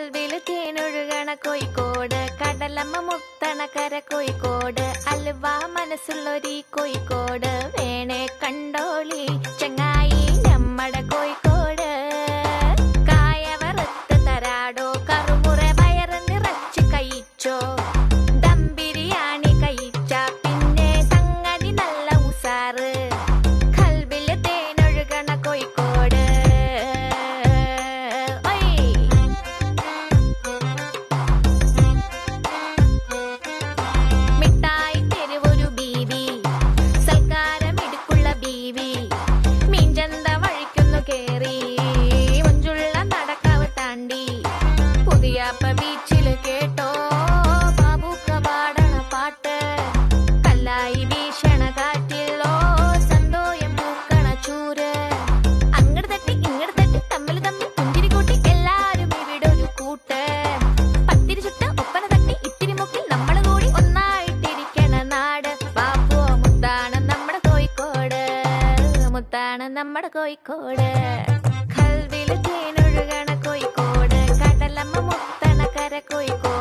കൽവില് തേനൊഴുകണ കോഴിക്കോട് കടലമ്മ മുത്തണ കര കോഴിക്കോട് അലുവ മനസ്സുള്ളൊരീ കോഴിക്കോട് വേണേ കണ്ടോളി ചങ്ങായി നമ്മടെ കോഴിക്കോട് കായ വറുത്ത് തരാടോ കറുമുറ വയറ് നിറച്ച് കഴിച്ചോ ദം ബിരിയാണി കഴിച്ച പിന്നെ സംഗതി നല്ല ഉസാറ് കൽബില് തേനൊഴുകണ കോഴിക്കോട് ഒയ് മിഠായി തെരുവൊരു ബീവി സൽക്കാരം ഇടുക്കുള്ള ബീവി മീൻചന്ത വഴിക്കുന്നു കേറി മുഞ്ചുള്ള നടക്കാവ് താണ്ടി പുതിയാപ്പ ബീച്ചില് കേട്ടോ ബാബുക്ക പാടണ പാട്ട് കല്ലായി വീശണ കാറ്റിലോ സന്തോയം പൂക്കണ ചൂര് അങ്ങട് തട്ടി ഇങ്ങട് തട്ടി തമ്മിൽ തമ്മിൽ പുഞ്ചിരി കൂട്ടി എല്ലാരും ഇവിടെ ഒരു കൂട്ട് പത്തിരി ചുട്ട് ഒപ്പന തട്ടി ഇത്തിരി മുക്കിൽ നമ്മൾ കൂടി ഒന്നായിട്ടിരിക്കണ നാട് ബാപ്പു മുത്താണ് നമ്മുടെ കോഴിക്കോട് മുത്താണ് നമ്മുടെ കോഴിക്കോട് കൽവില് തേനൊഴുകണ കോഴിക്കോട് കടലമ്മ മുത്തണ കര കോഴിക്കോട്